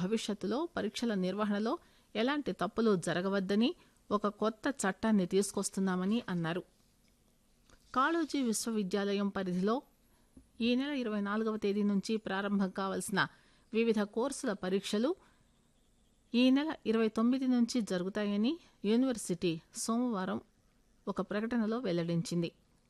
భవిష్యత్తులో పరీక్షల నిర్వహణలో ఎలాంటి తప్పులు జరగవద్దని ఒక కొత్త చట్టాన్ని తీసుకొస్తున్నామని అన్నారు కాళోజీ విశ్వవిద్యాలయం పరిధిలో ఈ నెల ఇరవై నాలుగవ తేదీ నుంచి ప్రారంభం కావాల్సిన వివిధ కోర్సుల పరీక్షలు ఈ నెల ఇరవై తొమ్మిది నుంచి జరుగుతాయని యూనివర్సిటీ సోమవారం ఒక ప్రకటనలో వెల్లడించింది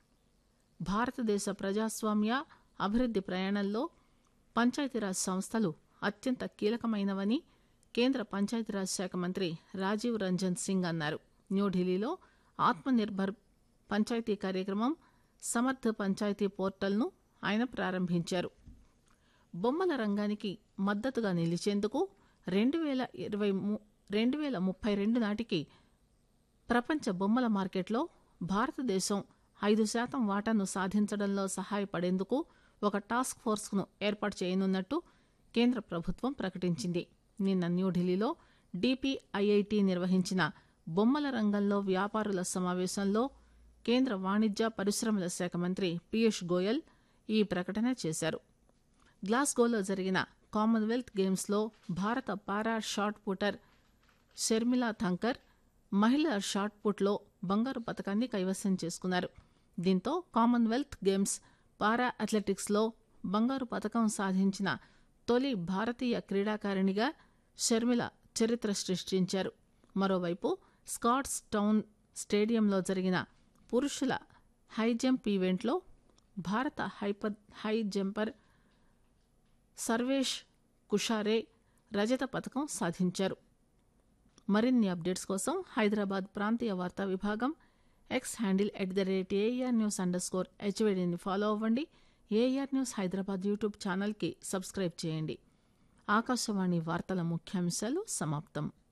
భారతదేశ ప్రజాస్వామ్య అభివృద్ది ప్రయాణంలో పంచాయతీరాజ్ సంస్థలు అత్యంత కీలకమైనవని కేంద్ర పంచాయతీరాజ్ శాఖ మంత్రి రాజీవ్ రంజన్ సింగ్ అన్నారు న్యూఢిల్లీలో ఆత్మనిర్భర్ పంచాయతీ కార్యక్రమం సమర్థ పంచాయతీ పోర్టల్ను ఆయన ప్రారంభించారు బొమ్మల రంగానికి మద్దతుగా నిలిచేందుకు రెండు వేల ఇరవై రెండు వేల ముప్పై రెండు నాటికి ప్రపంచ బొమ్మల మార్కెట్లో భారతదేశం ఐదు శాతం వాటాను సాధించడంలో సహాయపడేందుకు ఒక టాస్క్ ఫోర్స్ను ఏర్పాటు చేయనున్నట్టు కేంద్ర ప్రభుత్వం ప్రకటించింది నిన్న న్యూఢిల్లీలో డిపిఐఐటి నిర్వహించిన బొమ్మల రంగంలో వ్యాపారుల సమావేశంలో కేంద్ర వాణిజ్య పరిశ్రమల శాఖ మంత్రి పీయూష్ గోయల్ ఈ ప్రకటన చేశారు గ్లాస్గోలో జరిగిన కామన్వెల్త్ గేమ్స్లో భారత పారా షాట్ పుటర్ షర్మిలా థంకర్ మహిళల షాట్ పుట్లో బంగారు పథకాన్ని కైవసం చేసుకున్నారు దీంతో కామన్వెల్త్ గేమ్స్ పారా అథ్లెటిక్స్లో బంగారు పథకం సాధించిన తొలి భారతీయ క్రీడాకారిణిగా షర్మిల చరిత్ర సృష్టించారు మరోవైపు స్కాట్స్ టౌన్ స్టేడియంలో జరిగిన పురుషుల హై జంప్ ఈవెంట్లో భారత హైపర్ హై జంపర్ సర్వేష్ కుషారే రజత పథకం సాధించారు మరిన్ని అప్డేట్స్ కోసం హైదరాబాద్ ప్రాంతీయ వార్తా విభాగం X handle at the rate AIR news underscore స్కోర్ హెచ్వేడిని ఫాలో అవ్వండి ఏఆర్ న్యూస్ హైదరాబాద్ యూట్యూబ్ ఛానల్కి సబ్స్క్రైబ్ చేయండి ఆకాశవాణి వార్తల ముఖ్యాంశాలు సమాప్తం